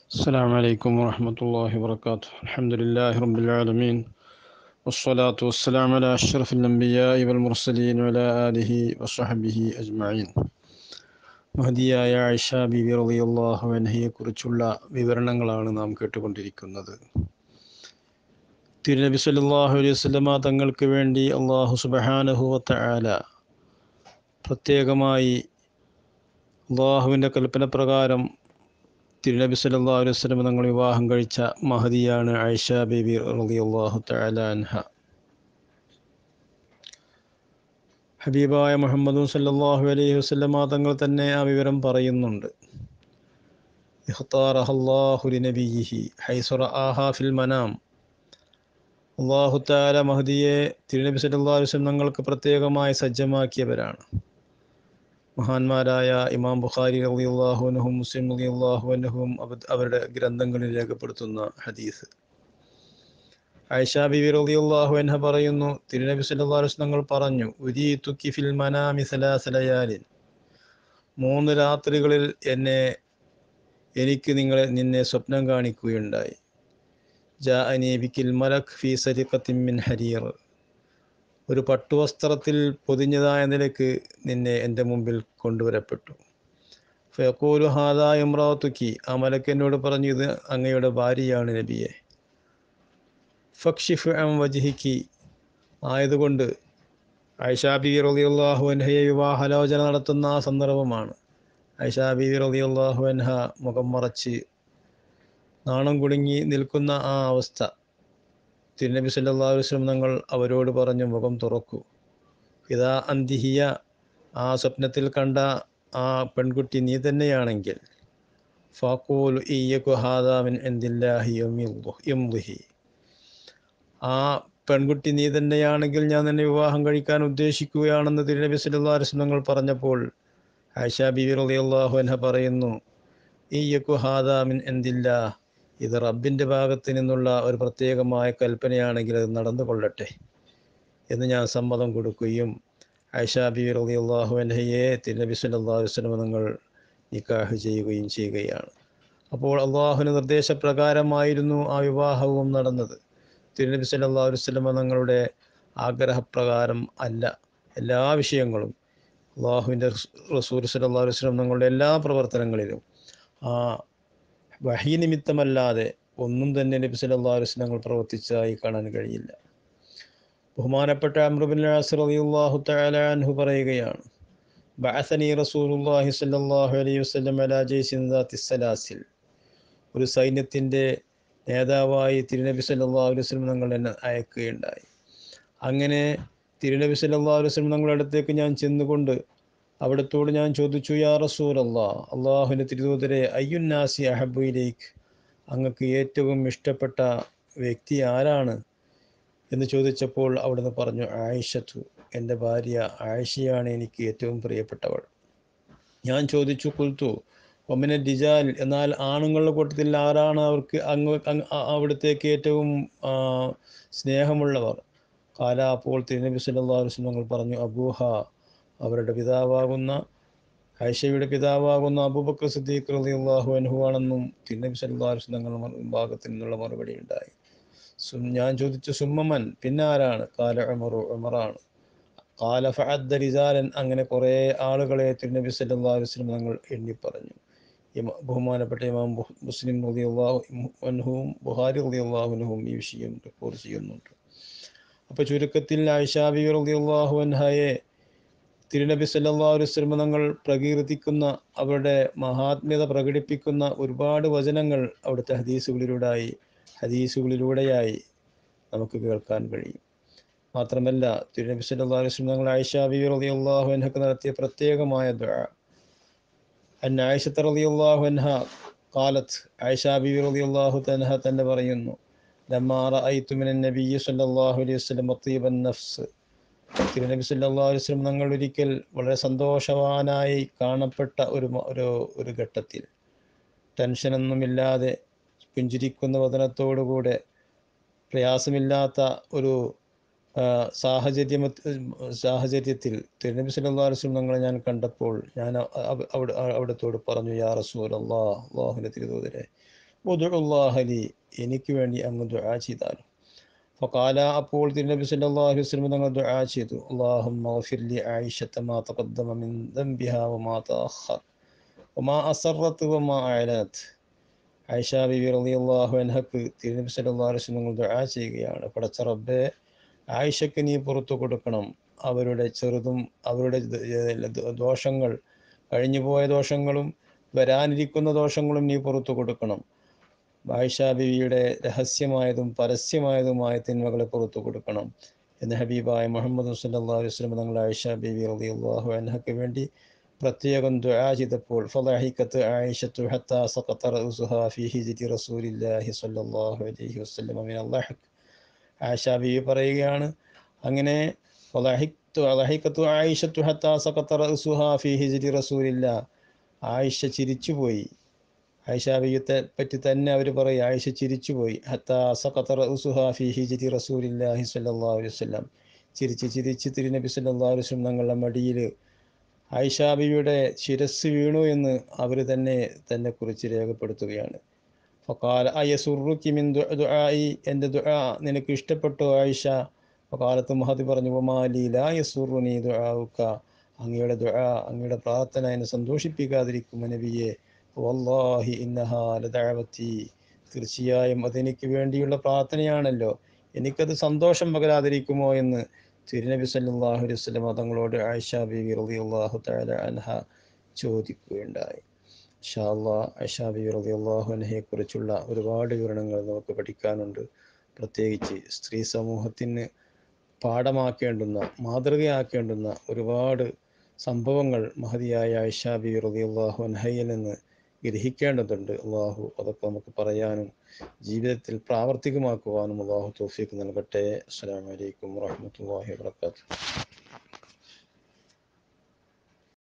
السلام عليكم ورحمة الله وبركاته الحمد لله رب العالمين والصلاة والسلام على أشرف الأنبياء والمرسلين وعلى آله وصحبه أجمعين മഹദിയായ ആയിഷ ബിബി റളിയല്ലാഹു അൻഹയെക്കുറിച്ചുള്ള വിവരണങ്ങളാണ് നാം കേട്ടുകൊണ്ടിരിക്കുന്നത് തിരുനബി സല്ലല്ലാഹു അലൈഹി വസല്ലമ തങ്ങൾക്ക് വേണ്ടി അള്ളാഹു സുബ്ഹാനഹു വതആല പ്രത്യേകമായി അള്ളാഹുവിൻ്റെ കൽപ്പന പ്രകാരം തിരുനബി സല്ലല്ലാഹു അലൈഹി വസല്ലം തങ്ങൾ വിവാഹം കഴിച്ച മഹദിയാണ് ആയിഷ ബീബി റളിയല്ലാഹു തആല അൻഹ ഹബീബായ മുഹമ്മദ് സല്ലല്ലാഹു അലൈഹി വസല്ലമ തങ്ങൾ തന്നെ ആ വിവരം പറയുന്നുണ്ട് ഇഖ്താറഹല്ലാഹു ലിനബിയിഹി ഹൈസു റആഹാ ഫിൽ മനാം അള്ളാഹു തആല മഹദിയെ തിരുനബി സല്ലല്ലാഹു അലൈഹി വസല്ലം തങ്ങൾക്ക് പ്രത്യേകമായി സജ്ജമാക്കിയവരാണ് മഹാന്മാരായ ഇമാം ബുഖാരി റളിയല്ലാഹു അൻഹും മുസ്ലിം റളിയല്ലാഹു അൻഹും അവരുടെ ഗ്രന്ഥങ്ങളിൽ രേഖപ്പെടുത്തുന്ന ഹദീസ് ആയിഷ ബിബി റളിയല്ലാഹു അൻഹ പറയുന്നു തിരുനബി സല്ലല്ലാഹു അലൈഹി വസല്ലം പറഞ്ഞു ഉരീതുക്കി ഫിൽ മനാമി സലാസലയാലിൻ മൂന്ന് രാത്രികളിൽ എന്നെ എനിക്ക് നിങ്ങളെ നിന്നെ സ്വപ്നം കാണിക്കുകയുണ്ടായി ജാഅനി ബിക്കിൽ മലക് ഫീ സരിഖത്തിൻ മിൻ ഹരീർ ഒരു പട്ടുവസ്ത്രത്തിൽ പൊതിഞ്ഞതായ നിലക്ക് നിന്നെ എൻ്റെ മുമ്പിൽ കൊണ്ടുവരപ്പെട്ടു ഫയക്കൂലു ഹാദാ ഇമ്രാത്തുക്കി ആ മലക്ക് എന്നോട് പറഞ്ഞു ഇത് അങ്ങയുടെ ഭാര്യയാണ് നബിയെ ഫക്ഷിഫ് അം വജിഹിക്കി ആയതുകൊണ്ട് ഐഷാ ബി റളിയല്ലാഹു അൻഹയെ വിവാഹാലോചന നടത്തുന്ന ആ സന്ദർഭമാണ് ഐഷാ ബി റളിയല്ലാഹു അൻഹ മുഖം മറച്ച് നാണം കുടുങ്ങി നിൽക്കുന്ന ആ അവസ്ഥ തിരുനബി സല്ലല്ലാഹു അലൈഹി വസല്ലം തങ്ങൾ അവരോട് പറഞ്ഞു മുഖം തുറക്കൂ ഇതാ അന്തിഹിയ ആ സ്വപ്നത്തിൽ കണ്ട ആ പെൺകുട്ടി നീ തന്നെയാണെങ്കിൽ ഫാക്കൂൽ ഈയക്കു ഹാദാമിൻ എന്തില്ലാഹി യംലുഹി ആ പെൺകുട്ടി നീ തന്നെയാണെങ്കിൽ ഞാൻ നിന്നെ വിവാഹം കഴിക്കാൻ ഉദ്ദേശിക്കുകയാണെന്ന് തിരുനബി സല്ലല്ലാഹു അലൈഹി വസല്ലം തങ്ങൾ പറഞ്ഞപ്പോൾ ആയിഷ ബിബി റളിയല്ലാഹു അൻഹ പറയുന്നു ഈയക്കു ഹാദാമിൻ എന്തില്ലാ ഇത് റബ്ബിൻ്റെ ഭാഗത്ത് നിന്നുള്ള ഒരു പ്രത്യേകമായ കൽപ്പനയാണെങ്കിൽ അത് നടന്നു കൊള്ളട്ടെ എന്ന് ഞാൻ സമ്മതം കൊടുക്കുകയും ഐഷ ബി റളിയല്ലാഹു അൻഹയെ തിരുനബി സല്ലല്ലാഹു അലൈഹി വസല്ലം നിങ്ങൾ നിക്കാഹ് ചെയ്യുകയും ചെയ്യുകയാണ് അപ്പോൾ അള്ളാഹുവിൻ്റെ നിർദ്ദേശപ്രകാരമായിരുന്നു ആ വിവാഹവും നടന്നത് തിരുനബി സല്ലല്ലാഹു അലൈഹി വസല്ലം തങ്ങളുടെ ആഗ്രഹപ്രകാരം അല്ല എല്ലാ വിഷയങ്ങളും അള്ളാഹുവിൻ്റെ റസൂൽ സല്ലല്ലാഹു അലൈഹി വസല്ലം തങ്ങളുടെ എല്ലാ പ്രവർത്തനങ്ങളിലും ആ വഹി നിമിത്തമല്ലാതെ ഒന്നും തന്നെ നബി സല്ലല്ലാഹു അലൈഹി വസല്ലം പ്രവർത്തിച്ചതായി കാണാൻ കഴിയില്ല ബഹുമാനപ്പെട്ട അമ്രുബിൻ റളിയല്ലാഹു തആല അൻഹു പറയുകയാണ് ബഅസനി റസൂലുള്ളാഹി സ്വല്ലല്ലാഹു അലൈഹി വസല്ലം അലാ ജയ്സിൻ ദാത്തി സലാസിൽ ഒരു സൈന്യത്തിൻ്റെ നേതാവായി തിരുനബി സല്ലല്ലാഹു അലൈഹി വസല്ലം തങ്ങൾ എന്നെ അയക്കുകയുണ്ടായി അങ്ങനെ തിരുനബി സല്ലല്ലാഹു അലൈഹി വസല്ലം തങ്ങളുടെ അടുത്തേക്ക് ഞാൻ ചെന്നുകൊണ്ട് അവിടത്തോട് ഞാൻ ചോദിച്ചു യാ റസൂൽ അള്ളാ അള്ളാഹുവിൻ്റെ തിരുദൂതരെ അയ്യുന്നാസി അഹബുയിലേക്ക് അങ്ങക്ക് ഏറ്റവും ഇഷ്ടപ്പെട്ട വ്യക്തി ആരാണ് എന്ന് ചോദിച്ചപ്പോൾ അവിടുന്ന് പറഞ്ഞു ആയിഷത്തു എൻ്റെ ഭാര്യ ആയിഷയാണ് എനിക്ക് ഏറ്റവും പ്രിയപ്പെട്ടവൾ ഞാൻ ചോദിച്ചു കുൽത്തു ഒമിന ഡിജാൽ എന്നാൽ ആണുങ്ങളുടെ കൂട്ടത്തിൽ ആരാണ് അവർക്ക് അങ്ങ് അവിടത്തേക്ക് ഏറ്റവും സ്നേഹമുള്ളവർ കാല അപ്പോൾ തിരുനബി സല്ലല്ലാഹു അലൈഹി വസല്ലം പറഞ്ഞു അബൂഹ അവരുടെ പിതാവാകുന്ന ഐഷയുടെ പിതാവാകുന്ന അബൂബക്കർ സിദ്ദീഖ് റളിയല്ലാഹു അൻഹു ആണെന്നും തിരുനബി സല്ലല്ലാഹു അലൈഹി വസല്ലം ഭാഗത്തിൽ നിന്നുള്ള മറുപടി ഉണ്ടായി ഞാൻ ചോദിച്ചു സുമ്മമൻ പിന്നെ ആരാണ് കാല ഉമറു ഉമറാണ് കാല ഫഅദ്ദ റിജാലൻ അങ്ങനെ കുറേ ആളുകളെ തിരുനബി സല്ലല്ലാഹു അലൈഹി വസല്ലം തങ്ങൾ എണ്ണി പറഞ്ഞു ബഹുമാനപ്പെട്ട ഇമാം മുസ്ലിം റളിയല്ലാഹു അൻഹുവും ബുഹാരി റളിയല്ലാഹു അൻഹുവും ഈ വിഷയം റിപ്പോർട്ട് ചെയ്യുന്നുണ്ട് അപ്പോൾ ചുരുക്കത്തിൽ ആയിഷാ ബി റളിയല്ലാഹു അൻഹയെ തിരുനബി സല്ലല്ലാഹു അലൈഹി വസല്ലം തങ്ങൾ പ്രകീർത്തിക്കുന്ന അവരുടെ മഹാത്മ്യത പ്രകടിപ്പിക്കുന്ന ഒരുപാട് വചനങ്ങൾ അവിടുത്തെ ഹദീസുകളിലൂടെയായി ഹദീസുകളിലൂടെയായി നമുക്ക് കേൾക്കാൻ കഴിയും മാത്രമല്ല തിരുനബി സല്ലല്ലാഹു അലൈഹി വസല്ലം തങ്ങൾ ആയിഷ ബി റളിയല്ലാഹു അൻഹക്ക് നടത്തിയ പ്രത്യേകമായ ദുആ അൻ ആയിഷ റളിയല്ലാഹു അൻഹ قالت ആയിഷ ബി റളിയല്ലാഹു തൻഹ തന്നെ പറയുന്നു ലമ്മാ റഅയ്തു മിനൻ നബിയ്യി സല്ലല്ലാഹു അലൈഹി വസല്ലം തീബൻ നഫ്സ് തിരുനബി സല്ലല്ലാഹു അലൈഹി വസല്ലം തങ്ങൾ ഒരിക്കൽ വളരെ സന്തോഷവാനായി കാണപ്പെട്ട ഒരു ഒരു ഒരു ഘട്ടത്തിൽ ടെൻഷനൊന്നുമില്ലാതെ പുഞ്ചിരിക്കുന്ന വതനത്തോടുകൂടെ പ്രയാസമില്ലാത്ത ഒരു സാഹചര്യം സാഹചര്യത്തിൽ തിരുനബി സല്ലല്ലാഹു അലൈഹി വസല്ലം തങ്ങളെ ഞാൻ കണ്ടപ്പോൾ ഞാൻ അവിടെ അവിടത്തോട് പറഞ്ഞു യാ റസൂൽ അള്ളാഹ് അള്ളാഹുവിൻ്റെ തിരുതൂതരെ ഉദുല്ലാഹലി എനിക്ക് വേണ്ടി അങ്ങ് ദുആ ചെയ്താലും ഫക്കാല അപ്പോൾ തിരുനബി സല്ലല്ലാഹു അലൈഹി വസല്ലം തങ്ങൾ ദുആ ചെയ്തു അല്ലാഹുമ്മ ഗഫിർ ലി ആയിഷത മാ തഖദ്ദമ മിൻ ദംബിഹാ വമാ തഅഖർ വമാ അസറത്ത് വമാ അഅലനത് ആയിഷ ബിബി റളിയല്ലാഹു അൻഹക്ക് തിരുനബി സല്ലല്ലാഹു അലൈഹി വസല്ലം ദുആ ചെയ്യുകയാണ് പടച്ച റബ്ബേ ആയിഷക്ക് നീ പുറത്തു കൊടുക്കണം അവരുടെ ചെറുതും അവരുടെ ദോഷങ്ങൾ കഴിഞ്ഞുപോയ ദോഷങ്ങളും വരാനിരിക്കുന്ന ദോഷങ്ങളും നീ പുറത്തു കൊടുക്കണം ആയിഷ ബിവിയുടെ രഹസ്യമായതും പരസ്യമായതുമായ തിന്മകളെ പുറത്തു കൊടുക്കണം എന്ന് ഹബീബായ മുഹമ്മദ് സല്ലല്ലാഹു അലൈഹി വസല്ലം തങ്ങൾ ആയിഷ ബിവി റളിയല്ലാഹു അൻഹയ്ക്ക് വേണ്ടി പ്രത്യേകം ദുആ ചെയ്തപ്പോൾ ഫളഹിക്കത്ത് ആയിഷത്തു ഹത്താ സഖത റഅസുഹാ ഫീ ഹിജ്രി റസൂലില്ലാഹി സ്വല്ലല്ലാഹു അലൈഹി വസല്ലം മിൻ അല്ലാഹ് ആയിഷ ബിവി പറയുകയാണ് അങ്ങനെ ഫളഹിക്കത്തു ഫളഹിക്കത്തു ആയിഷത്തു ഹത്താ സഖത റഅസുഹാ ഫീ ഹിജ്രി റസൂലില്ലാ ആയിഷ ചിരിച്ചുപോയി ആയിഷ ബിയ്യത്തെ പറ്റി തന്നെ അവർ പറയും ആയിഷ ചിരിച്ചുപോയി ഹത്താ സഖത റഅസുഹാ ഫീ ഹിജ്രി റസൂലില്ലാഹി സ്വല്ലല്ലാഹു അലൈഹി വസല്ലം ചിരിച്ച് ചിരിച്ച് തിരുനബി സല്ലല്ലാഹു അലൈഹി വസല്ലം തങ്ങളുടെ മടിയിൽ ആയിഷ ബിയുടെ ശിരസ് വീണു എന്ന് അവർ തന്നെ തന്നെ കുറിച്ച് രേഖപ്പെടുത്തുകയാണ് ഫക്കാല അയസുറുക്കി മിൻ ദുആയി എൻ്റെ ദുആ നിനക്ക് ഇഷ്ടപ്പെട്ടു ആയിഷ ഫക്കാലത്ത് മഹദി പറഞ്ഞു ഒമാലി ലാ യസുറുനി ദുആവുക അങ്ങയുടെ ദുആ അങ്ങയുടെ പ്രാർത്ഥന എന്നെ സന്തോഷിപ്പിക്കാതിരിക്കും നബിയെ വല്ലാഹി ഇന്നഹാ ലദഅവതി തീർച്ചയായും അതെനിക്ക് വേണ്ടിയുള്ള പ്രാർത്ഥനയാണല്ലോ എനിക്കത് സന്തോഷം പകരാതിരിക്കുമോ എന്ന് തിരുനബി സല്ലല്ലാഹു അലൈഹി വസല്ലം തങ്ങളോട് ആയിഷ ബീവി റളിയല്ലാഹു തആല അൻഹ ചോദിക്കുകയുണ്ടായി ഇൻഷാ അല്ലാഹ് ആയിഷ ബീവി റളിയല്ലാഹു അൻഹയെ കുറിച്ചുള്ള ഒരുപാട് വിവരണങ്ങൾ നമുക്ക് പഠിക്കാനുണ്ട് പ്രത്യേകിച്ച് സ്ത്രീ സമൂഹത്തിന് പാഠമാക്കേണ്ടുന്ന മാതൃകയാക്കേണ്ടുന്ന ഒരുപാട് സംഭവങ്ങൾ മഹതിയായ ആയിഷ ബീവി റളിയല്ലാഹു അൻഹയിൽ നിന്ന് ഗ്രഹിക്കേണ്ടതുണ്ട് അള്ളാഹു അതൊക്കെ നമുക്ക് പറയാനും ജീവിതത്തിൽ പ്രാവർത്തികമാക്കുവാനും അള്ളാഹു തോഫീക്ക് നൽകട്ടെ അസ്സലാമു അലൈക്കും വറഹ്മത്തുള്ളാഹി വബറകാതുഹു